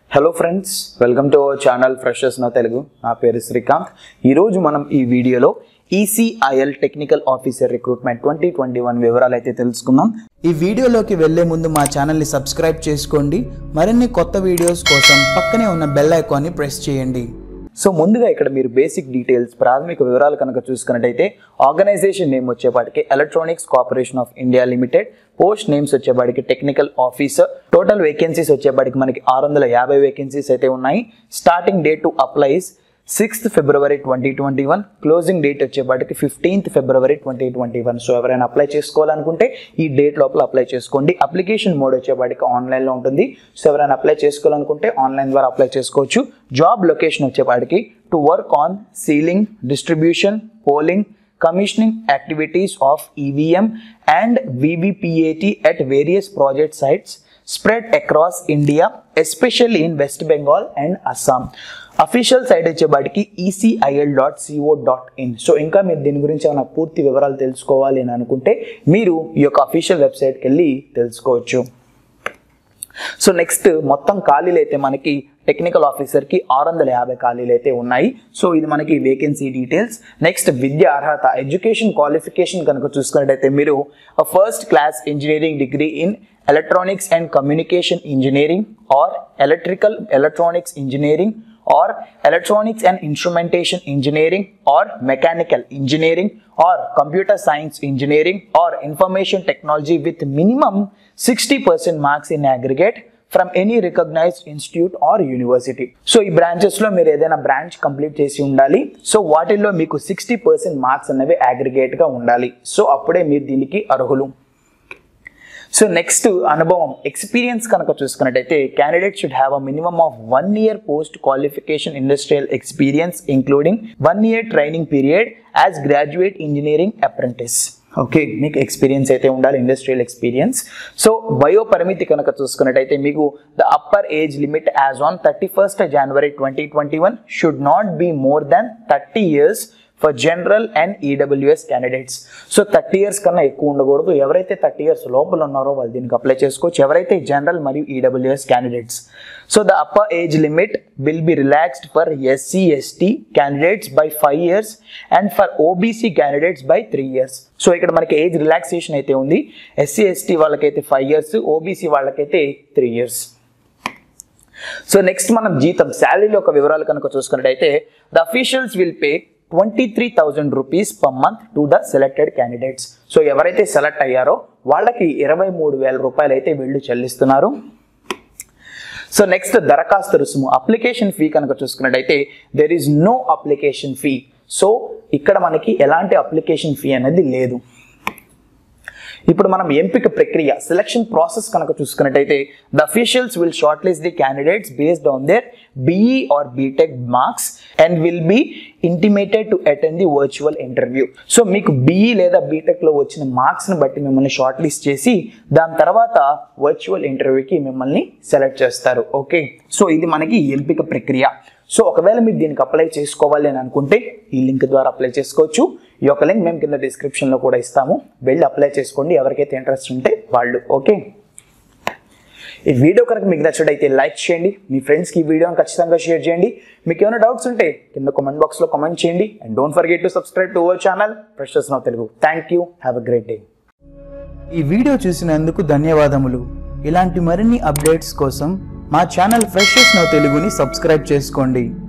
Hello friends welcome to our channel freshers నా తెలుగు నా పేరు శ్రీకాంత్ ఈరోజు మనం ఈ వీడియోలో ECIL technical officer recruitment twenty twenty one వివరాలు అయితే తెలుసుకుందాం ఈ వీడియోలోకి వెళ్లే ముందు మా ఛానల్ని సబ్స్క్రైబ్ చేసుకోండి మరిన్ని కొత్త వీడియోస్ కోసం పక్కనే ఉన్న బెల్ ఐకాన్ని ప్రెస్ చేయండి సో ముందుగా ఇక్కడ మీరు బేసిక్ డీటెయిల్స్ ప్రాథమిక వివరాలు కనుక చూసుకున్నట్టయితే ఆర్గనైజేషన్ నేమ్ వచ్చేపాటికి electronics corporation of India limited post names వచ్చేపాటికి టెక్నికల్ ఆఫీసర్ టోటల్ వేకెన్సీస్ వచ్చేపాటికి మనకి ఆరు వందల యాభై వేకెన్సీస్ అయితే ఉన్నాయి starting date to applies sixth February twenty twenty one closing date వచ్చేపాటికి fifteenth February twenty twenty one so ఎవరైనా అప్లై చేసుకోవాలనుకుంటే ఈ డేట్ లోపల అప్లై చేసుకోండి అప్లికేషన్ మోడ్ వచ్చేపాటికి ఆన్లైన్లో ఉంటుంది సో ఎవరైనా అప్లై చేసుకోవాలనుకుంటే ఆన్లైన్ ద్వారా అప్లై చేసుకోవచ్చు జాబ్ లొకేషన్ వచ్చేపాటికి to work on ceiling distribution polling commissioning activities of EVM and VVPAT at various project sites spread across India, especially in West Bengal and Assam. Official site వచ్చేపాటికి ECIL dot co dot in so ఇంకా మీరు దీని గురించి ఏమైనా పూర్తి వివరాలు తెలుసుకోవాలి అని అనుకుంటే మీరు ఈ యొక్క అఫీషియల్ వెబ్సైట్కి వెళ్ళి తెలుసుకోవచ్చు సో నెక్స్ట్ మొత్తం ఖాళీలు అయితే మనకి టెక్నికల్ ఆఫీసర్కి ఆరు వందల యాభై ఖాళీలు అయితే ఉన్నాయి సో ఇది మనకి వేకెన్సీ డీటెయిల్స్ నెక్స్ట్ విద్య అర్హత ఎడ్యుకేషన్ క్వాలిఫికేషన్ కనుక చూసుకున్నట్టయితే మీరు first class engineering degree in electronics and communication engineering or electrical electronics engineering or electronics and instrumentation engineering or mechanical engineering or computer science engineering or information technology with minimum 60% marks in aggregate from any recognised institute or university so ఈ బ్రాంచెస్లో మీరు ఏదైనా branch complete చేసి ఉండాలి so వాటిల్లో మీకు sixty percent marks అనేవి అగ్రిగేట్గా ఉండాలి సో అప్పుడే మీరు దీనికి అర్హులు సో నెక్స్ట్ అనుభవం ఎక్స్పీరియన్స్ కనుక చూసుకున్నట్టయితే candidate should have a minimum of one year post qualification industrial experience including one year training period as graduate engineering apprentice okay మీకు ఎక్స్పీరియన్స్ అయితే ఉండాలి ఇండస్ట్రియల్ ఎక్స్పీరియన్స్ సో వయో పరిమితి కనుక చూసుకున్నట్టయితే మీకు the upper age limit as on thirty first January twenty twenty one should not be more than thirty years for general and EWS candidates so thirty years కన్నా ఎక్కువ ఉండకూడదు ఎవరైతే థర్టీ ఇయర్స్ లోపల ఉన్నారో వాళ్ళు దీనికి అప్లై చేసుకోవచ్చు ఎవరైతే జనరల్ మరియు EWS candidates so the upper age limit will be relaxed for SC ST candidates by five years and for OBC candidates by three years so ఇక్కడ మనకి ఏజ్ రిలాక్సేషన్ అయితే ఉంది ఎస్సీ ఎస్టీ వాళ్ళకైతే five years OBC వాళ్ళకైతే three years so next మనం జీతం శాలరీలో ఒక వివరాలు కనుక చూసుకున్నట్టయితే the officials will pay twenty three thousand rupees per month to the selected candidates so ఎవరైతే సెలెక్ట్ అయ్యారో వాళ్ళకి ఇరవై మూడు వేల రూపాయలు అయితే వీళ్ళు చెల్లిస్తున్నారు సో నెక్స్ట్ దరఖాస్తు రుసుము అప్లికేషన్ ఫీ కనుక చూసుకున్నట్టయితే there is no application fee so ఇక్కడ మనకి ఎలాంటి అప్లికేషన్ ఫీ అనేది లేదు ఇప్పుడు మనం ఎంపిక ప్రక్రియ సెలక్షన్ ప్రాసెస్ కనుక చూసుకున్నట్టయితే the officials will shortlist the candidates based on their BE or BTech marks and will be intimated to attend the virtual interview so మీకు బీఈ లేదా బీటెక్లో వచ్చిన మార్క్స్ని బట్టి మిమ్మల్ని షార్ట్ లిస్ట్ చేసి దాని తర్వాత వర్చువల్ ఇంటర్వ్యూకి మిమ్మల్ని సెలెక్ట్ చేస్తారు ఓకే సో ఇది మనకి ఎంపిక ప్రక్రియ సో ఒకవేళ మీరు దీనికి అప్లై చేసుకోవాలి అని అనుకుంటే ఈ లింక్ ద్వారా అప్లై చేసుకోవచ్చు ఈ యొక్క లింక్ మేము కింద డిస్క్రిప్షన్లో కూడా ఇస్తాము వెళ్ళి అప్లై చేసుకోండి ఎవరికైతే ఇంట్రెస్ట్ ఉంటే వాళ్ళు ఓకే ఈ వీడియో కనుక మీకు నచ్చినట్టయితే లైక్ చేయండి మీ ఫ్రెండ్స్కి ఈ వీడియోని ఖచ్చితంగా షేర్ చేయండి మీకు ఏమైనా డౌట్స్ ఉంటే కింద కామెంట్ బాక్స్లో కామెంట్ చేయండి and don't forget to subscribe to our channel freshers now Telugu thank you have a great day ఈ వీడియో చూసినందుకు ధన్యవాదములు ఇలాంటి మరిన్ని అప్డేట్స్ కోసం మా ఛానల్ ఫ్రెషెస్ నో తెలుగుని సబ్స్క్రైబ్ చేసుకోండి